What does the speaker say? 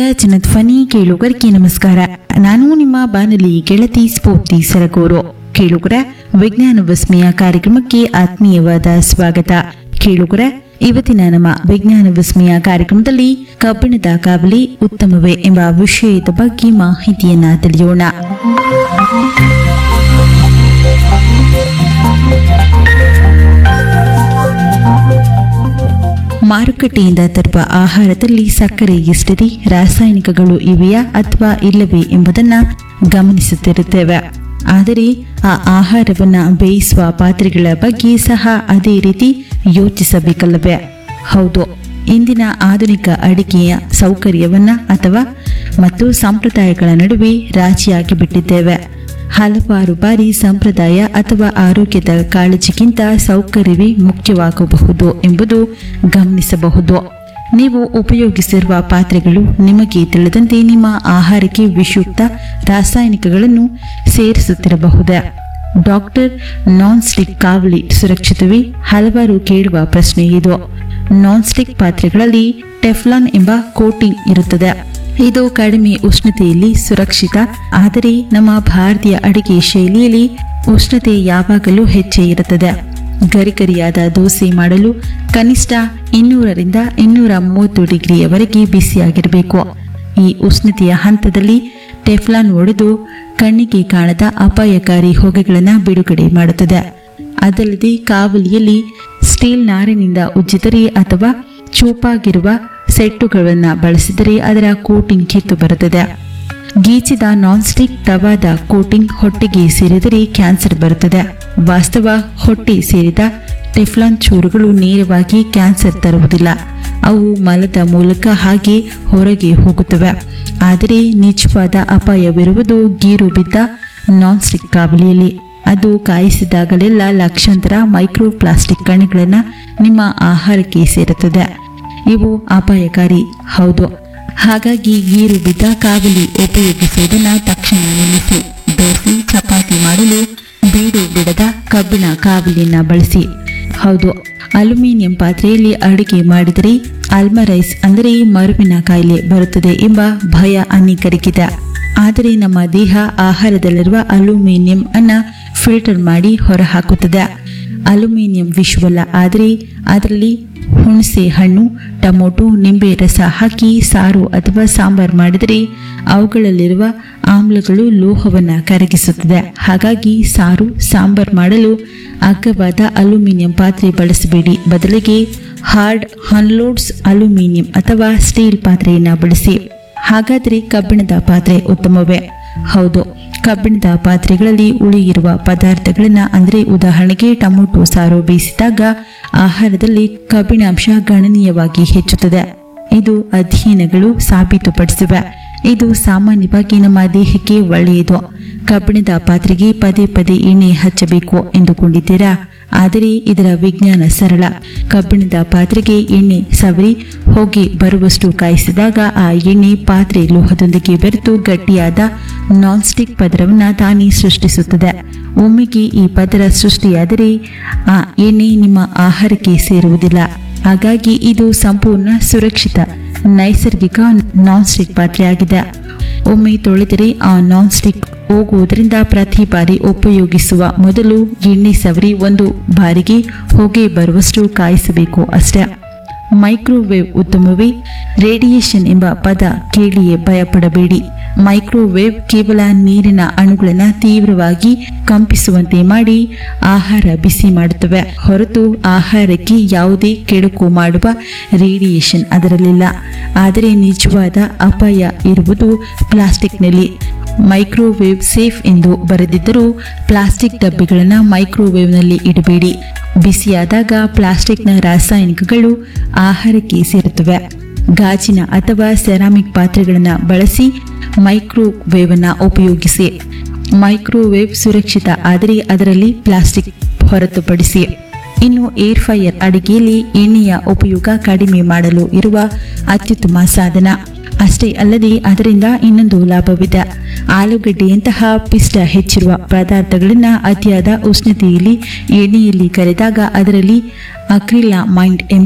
ಜನಧ್ವನಿ ಕೇಳುಗರಿಗೆ ನಮಸ್ಕಾರ ನಾನು ನಿಮ್ಮ ಬಾನಲಿ ಗೆಳತಿ ಸ್ಫೂರ್ತಿ ಸರಗೂರು ಕೇಳುಗರ ವಿಜ್ಞಾನ ವಿಸ್ಮಯ ಕಾರ್ಯಕ್ರಮಕ್ಕೆ ಆತ್ಮೀಯವಾದ ಸ್ವಾಗತ ಕೇಳುಗರ ಇವತ್ತಿನ ನಮ್ಮ ವಿಜ್ಞಾನ ವಿಸ್ಮಯ ಕಾರ್ಯಕ್ರಮದಲ್ಲಿ ಕಬ್ಬಿಣದ ಕಾವಲಿ ಉತ್ತಮವೇ ಎಂಬ ವಿಷಯದ ಬಗ್ಗೆ ಮಾಹಿತಿಯನ್ನ ತಿಳಿಯೋಣ ಮಾರುಕಟ್ಟೆಯಿಂದ ತರುವ ಆಹಾರದಲ್ಲಿ ಸಕ್ಕರೆ ಎಷ್ಟಿದೆ ರಾಸಾಯನಿಕಗಳು ಇವೆಯಾ ಅಥವಾ ಇಲ್ಲವೇ ಎಂಬುದನ್ನ ಗಮನಿಸುತ್ತಿರುತ್ತೇವೆ ಆದರೆ ಆ ಆಹಾರವನ್ನ ಬೇಯಿಸುವ ಪಾತ್ರೆಗಳ ಬಗ್ಗೆ ಸಹ ಅದೇ ರೀತಿ ಯೋಚಿಸಬೇಕಲ್ಲವೇ ಹೌದು ಇಂದಿನ ಆಧುನಿಕ ಅಡಿಗೆಯ ಸೌಕರ್ಯವನ್ನ ಅಥವಾ ಮತ್ತು ಸಂಪ್ರದಾಯಗಳ ನಡುವೆ ರಾಜಿಯಾಗಿ ಬಿಟ್ಟಿದ್ದೇವೆ ಹಲವಾರು ಬಾರಿ ಸಂಪ್ರದಾಯ ಅಥವಾ ಆರೋಗ್ಯದ ಕಾಳಜಿಗಿಂತ ಸೌಕರ್ಯವೇ ಮುಖ್ಯವಾಗಬಹುದು ಎಂಬುದು ಗಮನಿಸಬಹುದು ನೀವು ಉಪಯೋಗಿಸಿರುವ ಪಾತ್ರೆಗಳು ನಿಮಗೆ ತಿಳಿದಂತೆ ನಿಮ್ಮ ಆಹಾರಕ್ಕೆ ವಿಷಯುಕ್ತ ರಾಸಾಯನಿಕಗಳನ್ನು ಸೇರಿಸುತ್ತಿರಬಹುದೇ ಡಾಕ್ಟರ್ ನಾನ್ ಸ್ಟಿಕ್ ಕಾವಲಿ ಸುರಕ್ಷಿತವೇ ಹಲವಾರು ಕೇಳುವ ಪ್ರಶ್ನೆ ಇದು ನಾನ್ ಸ್ಟಿಕ್ ಪಾತ್ರೆಗಳಲ್ಲಿ ಟೆಫ್ಲಾನ್ ಎಂಬ ಕೋಟಿಂಗ್ ಇರುತ್ತದೆ ಇದು ಕಡಿಮೆ ಉಷ್ಣತೆಯಲ್ಲಿ ಸುರಕ್ಷಿತ ಆದರೆ ನಮ್ಮ ಭಾರತೀಯ ಅಡಿಗೆ ಶೈಲಿಯಲ್ಲಿ ಉಷ್ಣತೆ ಯಾವಾಗಲೂ ಹೆಚ್ಚೇ ಇರುತ್ತದೆ ಗರಿಗರಿಯಾದ ದೋಸೆ ಮಾಡಲು ಕನಿಷ್ಠ ಇನ್ನೂರರಿಂದ ಇನ್ನೂರ ಮೂವತ್ತು ಡಿಗ್ರಿಯವರೆಗೆ ಬಿಸಿಯಾಗಿರಬೇಕು ಈ ಉಷ್ಣತೆಯ ಹಂತದಲ್ಲಿ ಟೆಫ್ಲಾನ್ ಒಡೆದು ಕಣ್ಣಿಗೆ ಕಾಣದ ಅಪಾಯಕಾರಿ ಹೊಗೆಗಳನ್ನು ಬಿಡುಗಡೆ ಮಾಡುತ್ತದೆ ಅದಲ್ಲದೆ ಕಾವಲಿಯಲ್ಲಿ ಸ್ಟೀಲ್ ನಾರಿನಿಂದ ಉಜ್ಜಿದರೆ ಅಥವಾ ಚೂಪಾಗಿರುವ ಸೆಟ್ಟುಗಳನ್ನು ಬಳಸಿದರೆ ಅದರ ಕೋಟಿಂಗ್ ಕಿತ್ತು ಬರುತ್ತದೆ ಗೀಚಿದ ನಾನ್ ಸ್ಟಿಕ್ ತವಾದ ಕೋಟಿಂಗ್ ಹೊಟ್ಟೆಗೆ ಸೇರಿದರೆ ಕ್ಯಾನ್ಸರ್ ಬರುತ್ತದೆ ವಾಸ್ತವ ಹೊಟ್ಟೆ ಸೇರಿದ ಟೆಫ್ಲಾನ್ ಚೂರುಗಳು ನೇರವಾಗಿ ಕ್ಯಾನ್ಸರ್ ತರುವುದಿಲ್ಲ ಅವು ಮಲದ ಮೂಲಕ ಹಾಗೆ ಹೊರಗೆ ಹೋಗುತ್ತವೆ ಆದರೆ ನಿಜವಾದ ಅಪಾಯವಿರುವುದು ಗೀರು ಬಿದ್ದ ನಾನ್ ಸ್ಟಿಕ್ ಕಾವಲಿಯಲ್ಲಿ ಅದು ಕಾಯಿಸಿದಾಗಲೆಲ್ಲ ಲಕ್ಷಾಂತರ ಮೈಕ್ರೋ ಪ್ಲಾಸ್ಟಿಕ್ ಕಣಗಳನ್ನು ನಿಮ್ಮ ಆಹಾರಕ್ಕೆ ಸೇರುತ್ತದೆ ಇವು ಅಪಾಯಕಾರಿ ಹೌದು ಹಾಗಾಗಿ ಗೀರು ಬಿದ್ದ ಕಾವಲಿ ಉಪಯೋಗಿಸುವುದನ್ನು ತಕ್ಷಣ ನಿಲ್ಲಿಸಿ ದೋಸೆ ಚಪಾತಿ ಮಾಡಲು ಬೀಡು ಬಿಡದ ಕಬ್ಬಿಣ ಕಾವಲಿಯನ್ನ ಬಳಸಿ ಹೌದು ಅಲ್ಯೂಮಿನಿಯಂ ಪಾತ್ರೆಯಲ್ಲಿ ಅಡುಗೆ ಮಾಡಿದರೆ ಅಲ್ಮರೈಸ್ ಅಂದರೆ ಮರುವಿನ ಕಾಯಿಲೆ ಬರುತ್ತದೆ ಎಂಬ ಭಯ ಅನೇಕರಿಗಿದೆ ಆದರೆ ನಮ್ಮ ದೇಹ ಆಹಾರದಲ್ಲಿರುವ ಅಲ್ಯೂಮಿನಿಯಂ ಅನ್ನ ಫಿಲ್ಟರ್ ಮಾಡಿ ಹೊರಹಾಕುತ್ತದೆ ಅಲ್ಯೂಮಿನಿಯಂ ವಿಷವಲ್ಲ ಆದರೆ ಅದರಲ್ಲಿ ಹುಣಸೆ ಹಣ್ಣು ಟೊಮೊಟೊ ನಿಂಬೆ ರಸ ಹಾಕಿ ಸಾರು ಅಥವಾ ಸಾಂಬಾರ್ ಮಾಡಿದರೆ ಅವುಗಳಲ್ಲಿರುವ ಆಮ್ಲಗಳು ಲೋಹವನ್ನು ಕರಗಿಸುತ್ತದೆ ಹಾಗಾಗಿ ಸಾರು ಸಾಂಬಾರ್ ಮಾಡಲು ಅಗ್ಗವಾದ ಅಲ್ಯೂಮಿನಿಯಂ ಪಾತ್ರೆ ಬಳಸಬೇಡಿ ಬದಲಿಗೆ ಹಾರ್ಡ್ ಹನ್ಲೋಡ್ಸ್ ಅಲ್ಯೂಮಿನಿಯಂ ಅಥವಾ ಸ್ಟೀಲ್ ಪಾತ್ರೆಯನ್ನು ಬಳಸಿ ಹಾಗಾದರೆ ಕಬ್ಬಿಣದ ಪಾತ್ರೆ ಉತ್ತಮವೇ ಹೌದು ಕಬ್ಬಿಣದ ಪಾತ್ರೆಗಳಲ್ಲಿ ಉಳಿಯಿರುವ ಪದಾರ್ಥಗಳನ್ನ ಅಂದರೆ ಉದಾಹರಣೆಗೆ ಟೊಮೊಟೊ ಸಾರು ಬೇಯಿಸಿದಾಗ ಆಹಾರದಲ್ಲಿ ಕಬ್ಬಿಣಾಂಶ ಗಣನೀಯವಾಗಿ ಹೆಚ್ಚುತ್ತದೆ ಇದು ಅಧ್ಯಯನಗಳು ಸಾಬೀತುಪಡಿಸಿವೆ ಇದು ಸಾಮಾನ್ಯವಾಗಿ ನಮ್ಮ ದೇಹಕ್ಕೆ ಒಳ್ಳೆಯದು ಕಬ್ಬಿಣದ ಪಾತ್ರೆಗೆ ಪದೇ ಪದೇ ಎಣ್ಣೆ ಹಚ್ಚಬೇಕು ಎಂದುಕೊಂಡಿದ್ದೀರಾ ಆದರೆ ಇದರ ವಿಜ್ಞಾನ ಸರಳ ಕಬ್ಬಿಣದ ಪಾತ್ರೆಗೆ ಎಣ್ಣೆ ಸವರಿ ಹೋಗಿ ಬರುವಷ್ಟು ಕಾಯಿಸಿದಾಗ ಆ ಎಣ್ಣೆ ಪಾತ್ರೆ ಲೋಹದೊಂದಿಗೆ ಬೆರೆತು ಗಟ್ಟಿಯಾದ ನಾನ್ ಸ್ಟಿಕ್ ಪದರವನ್ನು ತಾನೇ ಸೃಷ್ಟಿಸುತ್ತದೆ ಒಮ್ಮೆಗೆ ಈ ಪದರ ಸೃಷ್ಟಿಯಾದರೆ ಆ ಎಣ್ಣೆ ನಿಮ್ಮ ಆಹಾರಕ್ಕೆ ಸೇರುವುದಿಲ್ಲ ಹಾಗಾಗಿ ಇದು ಸಂಪೂರ್ಣ ಸುರಕ್ಷಿತ ನೈಸರ್ಗಿಕ ನಾನ್ ಸ್ಟಿಕ್ ಪಾತ್ರೆಯಾಗಿದೆ ಒಮ್ಮೆ ತೊಳೆದರೆ ಆ ನಾನ್ ಸ್ಟಿಕ್ ಹೋಗುವುದರಿಂದ ಪ್ರತಿ ಬಾರಿ ಉಪಯೋಗಿಸುವ ಮೊದಲು ಎಣ್ಣೆ ಸವರಿ ಒಂದು ಬಾರಿಗೆ ಹೊಗೆ ಬರುವಷ್ಟು ಕಾಯಿಸಬೇಕು ಅಷ್ಟೇ ಮೈಕ್ರೋವೇವ್ ಉತ್ತಮವೇ ರೇಡಿಯೇಷನ್ ಎಂಬ ಪದ ಕೇಳಿಯೇ ಭಯಪಡಬೇಡಿ ಮೈಕ್ರೋವೇವ್ ಕೇವಲ ನೀರಿನ ಅಣುಗಳನ್ನು ತೀವ್ರವಾಗಿ ಕಂಪಿಸುವಂತೆ ಮಾಡಿ ಆಹಾರ ಬಿಸಿ ಮಾಡುತ್ತವೆ ಹೊರತು ಆಹಾರಕ್ಕೆ ಯಾವುದೇ ಕೆಡುಕು ಮಾಡುವ ರೇಡಿಯೇಷನ್ ಅದರಲ್ಲಿಲ್ಲ ಆದರೆ ನಿಜವಾದ ಅಪಾಯ ಇರುವುದು ಪ್ಲಾಸ್ಟಿಕ್ನಲ್ಲಿ ಮೈಕ್ರೋವೇವ್ ಸೇಫ್ ಎಂದು ಬರೆದಿದ್ದರೂ ಪ್ಲಾಸ್ಟಿಕ್ ಡಬ್ಬಿಗಳನ್ನು ಮೈಕ್ರೋವೇವ್ನಲ್ಲಿ ಇಡಬೇಡಿ ಬಿಸಿಯಾದಾಗ ಪ್ಲಾಸ್ಟಿಕ್ನ ರಾಸಾಯನಿಕಗಳು ಆಹಾರಕ್ಕೆ ಸೇರುತ್ತವೆ ಗಾಜಿನ ಅಥವಾ ಸೆರಾಮಿಕ್ ಪಾತ್ರೆಗಳನ್ನು ಬಳಸಿ ಮೈಕ್ರೋವೇವ್ ಅನ್ನು ಉಪಯೋಗಿಸಿ ಮೈಕ್ರೋವೇವ್ ಸುರಕ್ಷಿತ ಆದರೆ ಅದರಲ್ಲಿ ಪ್ಲಾಸ್ಟಿಕ್ ಹೊರತುಪಡಿಸಿ ಇನ್ನು ಏರ್ ಫೈಯರ್ ಅಡಿಗೆಯಲ್ಲಿ ಎಣ್ಣೆಯ ಉಪಯೋಗ ಕಡಿಮೆ ಮಾಡಲು ಇರುವ ಅತ್ಯುತ್ತಮ ಸಾಧನ ಅಷ್ಟೇ ಅಲ್ಲದೆ ಅದರಿಂದ ಇನ್ನೊಂದು ಲಾಭವಿದೆ ಆಲೂಗಡ್ಡೆಯಂತಹ ಪಿಷ್ಟ ಹೆಚ್ಚಿರುವ ಪದಾರ್ಥಗಳನ್ನು ಅತಿಯಾದ ಉಷ್ಣತೆಯಲ್ಲಿ ಎಣ್ಣೆಯಲ್ಲಿ ಕರೆದಾಗ ಅದರಲ್ಲಿ ಅಕ್ರಿಲಾಮೈಡ್ ಎಂಬ